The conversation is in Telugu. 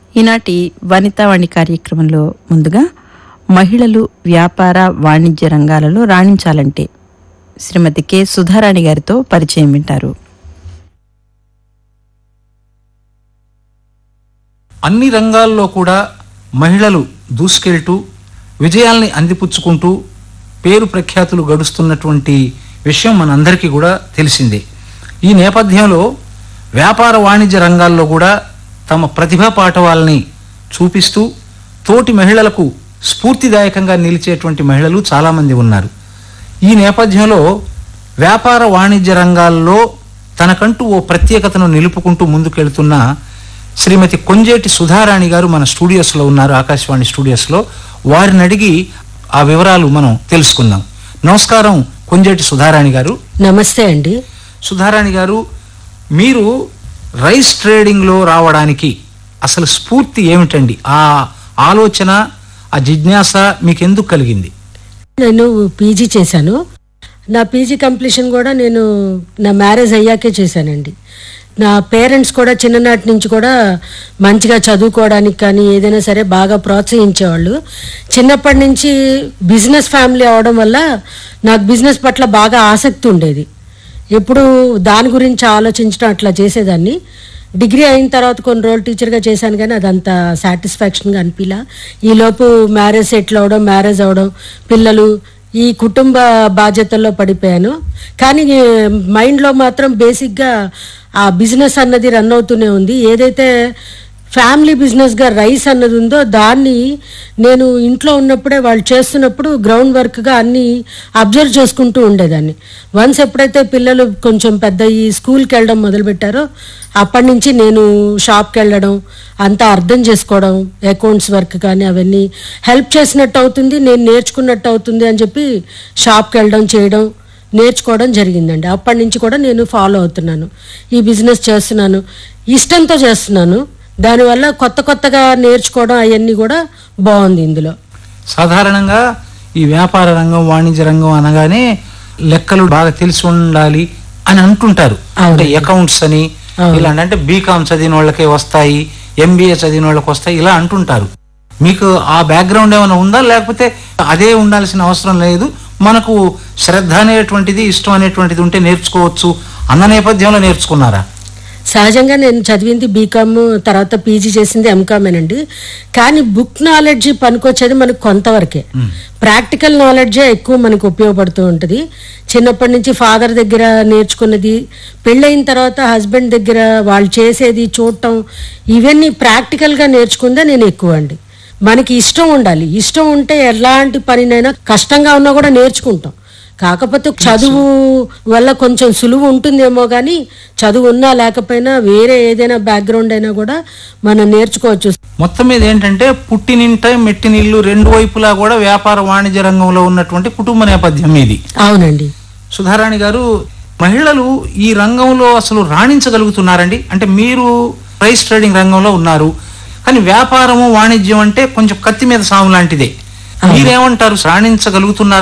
ఈనాటి వనితావాణి కార్యక్రమంలో ముందుగా మహిళలు వ్యాపార వాణిజ్య రంగాలలో రాణించాలంటే శ్రీమతి కె సుధారాణి గారితో పరిచయం వింటారు అన్ని రంగాల్లో కూడా మహిళలు దూసుకెళ్తూ విజయాల్ని అందిపుచ్చుకుంటూ పేరు ప్రఖ్యాతులు గడుస్తున్నటువంటి విషయం మనందరికీ కూడా తెలిసిందే ఈ నేపథ్యంలో వ్యాపార వాణిజ్య రంగాల్లో కూడా తమ ప్రతిభా పాఠవాల్ని చూపిస్తూ తోటి మహిళలకు స్ఫూర్తిదాయకంగా నిలిచేటువంటి మహిళలు చాలామంది ఉన్నారు ఈ నేపథ్యంలో వ్యాపార వాణిజ్య రంగాల్లో తనకంటూ ఓ ప్రత్యేకతను నిలుపుకుంటూ ముందుకెళ్తున్న శ్రీమతి కొంజేటి సుధారాణి గారు మన స్టూడియోస్లో ఉన్నారు ఆకాశవాణి స్టూడియోస్లో వారిని అడిగి ఆ వివరాలు మనం తెలుసుకుందాం నమస్కారం కొంజేటి సుధారాణి గారు నమస్తే అండి సుధారాణి గారు మీరు రైస్ ట్రేడింగ్లో రావడానికి అసలు స్ఫూర్తి ఏమిటండి ఆ ఆలోచన ఆ జిజ్ఞాస మీకు ఎందుకు కలిగింది నేను పీజీ చేశాను నా పీజీ కంప్లీషన్ కూడా నేను నా మ్యారేజ్ అయ్యాకే చేశానండి నా పేరెంట్స్ కూడా చిన్ననాటి నుంచి కూడా మంచిగా చదువుకోవడానికి కానీ ఏదైనా సరే బాగా ప్రోత్సహించేవాళ్ళు చిన్నప్పటి నుంచి బిజినెస్ ఫ్యామిలీ అవడం వల్ల నాకు బిజినెస్ పట్ల బాగా ఆసక్తి ఉండేది ఎప్పుడు దాని గురించి ఆలోచించడం అట్లా చేసేదాన్ని డిగ్రీ అయిన తర్వాత కొన్ని రోజులు టీచర్గా చేశాను కానీ అదంత సాటిస్ఫాక్షన్గా అనిపించలా ఈలోపు మ్యారేజ్ సెటిల్ అవడం మ్యారేజ్ అవడం పిల్లలు ఈ కుటుంబ బాధ్యతల్లో పడిపోయాను కానీ మైండ్లో మాత్రం బేసిక్గా ఆ బిజినెస్ అన్నది రన్ అవుతూనే ఉంది ఏదైతే ఫ్యామిలీ బిజినెస్గా రైస్ అన్నది ఉందో దాన్ని నేను ఇంట్లో ఉన్నప్పుడే వాళ్ళు చేస్తున్నప్పుడు గ్రౌండ్ వర్క్గా అన్ని అబ్జర్వ్ చేసుకుంటూ ఉండేదాన్ని వన్స్ ఎప్పుడైతే పిల్లలు కొంచెం పెద్ద ఈ స్కూల్కి వెళ్ళడం మొదలుపెట్టారో అప్పటి నుంచి నేను షాప్కి వెళ్ళడం అంతా అర్థం చేసుకోవడం అకౌంట్స్ వర్క్ కానీ అవన్నీ హెల్ప్ చేసినట్టు అవుతుంది నేను నేర్చుకున్నట్టు అవుతుంది అని చెప్పి షాప్కి వెళ్ళడం చేయడం నేర్చుకోవడం జరిగిందండి అప్పటి నుంచి కూడా నేను ఫాలో అవుతున్నాను ఈ బిజినెస్ చేస్తున్నాను ఇష్టంతో చేస్తున్నాను దానివల్ల కొత్త కొత్తగా నేర్చుకోవడం అవన్నీ కూడా బాగుంది ఇందులో సాధారణంగా ఈ వ్యాపార రంగం వాణిజ్య రంగం అనగానే లెక్కలు బాగా తెలిసి ఉండాలి అని అంటుంటారు అంటే అకౌంట్స్ అని ఇలాంటి అంటే బీకామ్ చదివిన వాళ్ళకే వస్తాయి ఎంబీఏ చదివిన వాళ్ళకి వస్తాయి ఇలా అంటుంటారు మీకు ఆ బ్యాక్గ్రౌండ్ ఏమైనా ఉందా లేకపోతే అదే ఉండాల్సిన అవసరం లేదు మనకు శ్రద్ధ అనేటువంటిది ఇష్టం అనేటువంటిది ఉంటే నేర్చుకోవచ్చు అన్న నేపథ్యంలో నేర్చుకున్నారా సహజంగా నేను చదివింది బీకామ్ తర్వాత పీజీ చేసింది ఎంకామేనండి కానీ బుక్ నాలెడ్జ్ పనికొచ్చేది మనకు కొంతవరకే ప్రాక్టికల్ నాలెడ్జే ఎక్కువ మనకు ఉపయోగపడుతూ ఉంటుంది చిన్నప్పటి నుంచి ఫాదర్ దగ్గర నేర్చుకున్నది పెళ్ళయిన తర్వాత హస్బెండ్ దగ్గర వాళ్ళు చేసేది చూడటం ఇవన్నీ ప్రాక్టికల్గా నేర్చుకుందే నేను ఎక్కువ అండి మనకి ఇష్టం ఉండాలి ఇష్టం ఉంటే ఎలాంటి పనినైనా కష్టంగా ఉన్నా కూడా నేర్చుకుంటాం కాకపోతే చదువు వల్ల కొంచెం సులువు ఉంటుందేమో కానీ చదువు ఉన్నా లేకపోయినా వేరే ఏదైనా బ్యాక్గ్రౌండ్ అయినా కూడా మనం నేర్చుకోవచ్చు మొత్తం మీద ఏంటంటే పుట్టినింట మెట్టినిల్లు రెండు వైపులా కూడా వ్యాపార వాణిజ్య రంగంలో ఉన్నటువంటి కుటుంబ నేపథ్యం ఇది అవునండి సుధారాణి గారు మహిళలు ఈ రంగంలో అసలు రాణించగలుగుతున్నారండి అంటే మీరు రైస్ ట్రేడింగ్ రంగంలో ఉన్నారు కానీ వ్యాపారము వాణిజ్యం అంటే కొంచెం కత్తి మీద సాము లాంటిదే మీరేమంటారు రాణించగలుగుతున్నారా